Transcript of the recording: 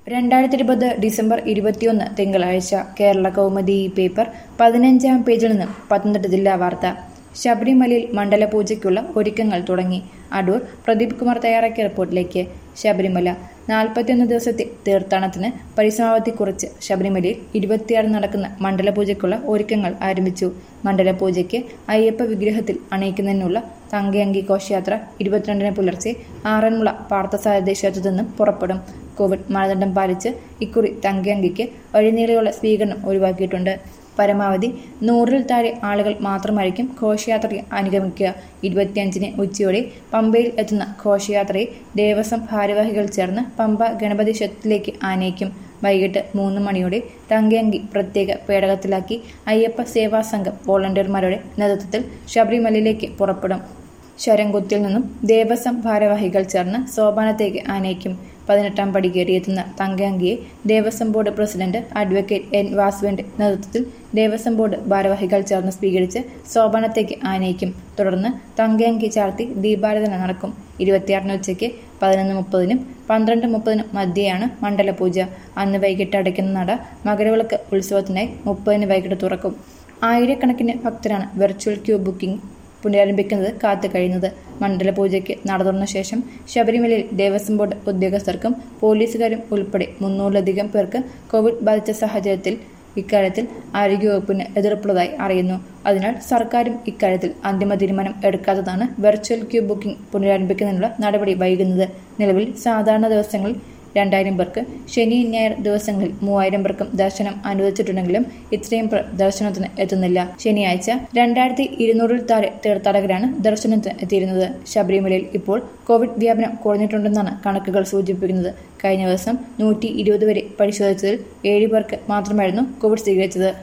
രണ്ടായിരത്തി ഇരുപത് ഡിസംബർ ഇരുപത്തിയൊന്ന് തിങ്കളാഴ്ച കേരള കൗമുദി ഈ പേപ്പർ പതിനഞ്ചാം പേജിൽ നിന്നും പത്തനംതിട്ട ജില്ലാ വാർത്ത ശബരിമലയിൽ മണ്ഡലപൂജയ്ക്കുള്ള ഒരുക്കങ്ങൾ തുടങ്ങി അടൂർ പ്രദീപ് കുമാർ തയ്യാറാക്കിയ റിപ്പോർട്ടിലേക്ക് ശബരിമല നാൽപ്പത്തിയൊന്ന് ദിവസത്തെ തീർത്ഥാടനത്തിന് പരിസമാവധി കുറിച്ച് ശബരിമലയിൽ ഇരുപത്തിയാറ് നടക്കുന്ന മണ്ഡലപൂജയ്ക്കുള്ള ഒരുക്കങ്ങൾ ആരംഭിച്ചു മണ്ഡലപൂജയ്ക്ക് അയ്യപ്പ വിഗ്രഹത്തിൽ അണയിക്കുന്നതിനുള്ള തങ്കയങ്കി ഘോഷയാത്ര ഇരുപത്തിരണ്ടിന് പുലർച്ചെ ആറന്മുള പാർത്ഥസാരഥി ക്ഷേത്രത്തിൽ നിന്നും പുറപ്പെടും കോവിഡ് മാനദണ്ഡം പാലിച്ച് ഇക്കുറി തങ്കയങ്കിക്ക് വഴിനീളെയുള്ള സ്വീകരണം ഒഴിവാക്കിയിട്ടുണ്ട് പരമാവധി നൂറിൽ താഴെ ആളുകൾ മാത്രമായിരിക്കും ഘോഷയാത്രയെ അനുഗമിക്കുക ഇരുപത്തിയഞ്ചിന് ഉച്ചയോടെ പമ്പയിൽ എത്തുന്ന ഘോഷയാത്രയെ ദേവസ്വം ഭാരവാഹികൾ ചേർന്ന് പമ്പ ഗണപതി ക്ഷേത്രത്തിലേക്ക് ആനയിക്കും വൈകിട്ട് മൂന്ന് മണിയോടെ തങ്കയങ്കി പ്രത്യേക പേടകത്തിലാക്കി അയ്യപ്പ സേവാ സംഘം വോളണ്ടിയർമാരുടെ നേതൃത്വത്തിൽ ശബരിമലയിലേക്ക് പുറപ്പെടും ശരംകുത്തിൽ നിന്നും ദേവസ്വം ഭാരവാഹികൾ ചേർന്ന് സോപാനത്തേക്ക് ആനയിക്കും പതിനെട്ടാം പടി കയറിയെത്തുന്ന തങ്കയങ്കിയെ Devaswom board president advocate N വാസുവിന്റെ നേതൃത്വത്തിൽ ദേവസ്വം ബോർഡ് ഭാരവാഹികൾ ചേർന്ന് സ്വീകരിച്ച് സോപാനത്തേക്ക് ആനയിക്കും തുടർന്ന് തങ്കയങ്കി ചാർത്തി ദീപാരാധന നടക്കും ഇരുപത്തിയാറിന് ഉച്ചയ്ക്ക് പതിനൊന്ന് മുപ്പതിനും പന്ത്രണ്ട് മുപ്പതിനും മധ്യയാണ് മണ്ഡലപൂജ അന്ന് വൈകിട്ട് അടയ്ക്കുന്ന നട മകരവിളക്ക് ഉത്സവത്തിനായി മുപ്പതിന് വൈകിട്ട് തുറക്കും ആയിരക്കണക്കിന് ഭക്തരാണ് വെർച്വൽ ക്യൂ ബുക്കിംഗ് പുനരാരംഭിക്കുന്നത് കാത്തു കഴിയുന്നത് മണ്ഡലപൂജയ്ക്ക് നട തുറന്ന ശേഷം ശബരിമലയിൽ ദേവസ്വം ബോർഡ് ഉദ്യോഗസ്ഥർക്കും പോലീസുകാരും ഉൾപ്പെടെ മുന്നൂറിലധികം പേർക്ക് കോവിഡ് ബാധിച്ച സാഹചര്യത്തിൽ ഇക്കാര്യത്തിൽ ആരോഗ്യവകുപ്പിന് എതിർപ്പുള്ളതായി അറിയുന്നു അതിനാൽ സർക്കാരും ഇക്കാര്യത്തിൽ അന്തിമ തീരുമാനം എടുക്കാത്തതാണ് വെർച്വൽ ക്യൂ ബുക്കിംഗ് പുനരാരംഭിക്കുന്നതിനുള്ള നടപടി വൈകുന്നത് നിലവിൽ സാധാരണ ദിവസങ്ങളിൽ രണ്ടായിരം പേർക്ക് ശനി ഞായർ ദിവസങ്ങളിൽ മൂവായിരം പേർക്കും ദർശനം അനുവദിച്ചിട്ടുണ്ടെങ്കിലും ഇത്രയും പേർ ദർശനത്തിന് എത്തുന്നില്ല ശനിയാഴ്ച രണ്ടായിരത്തി ഇരുന്നൂറിൽ താഴെ തീർത്ഥാടകരാണ് ദർശനത്തിന് എത്തിയിരുന്നത് ശബരിമലയിൽ ഇപ്പോൾ കോവിഡ് വ്യാപനം കുറഞ്ഞിട്ടുണ്ടെന്നാണ് കണക്കുകൾ സൂചിപ്പിക്കുന്നത് കഴിഞ്ഞ ദിവസം നൂറ്റി ഇരുപത് വരെ പരിശോധിച്ചതിൽ ഏഴ് പേർക്ക് മാത്രമായിരുന്നു കോവിഡ് സ്ഥിരീകരിച്ചത്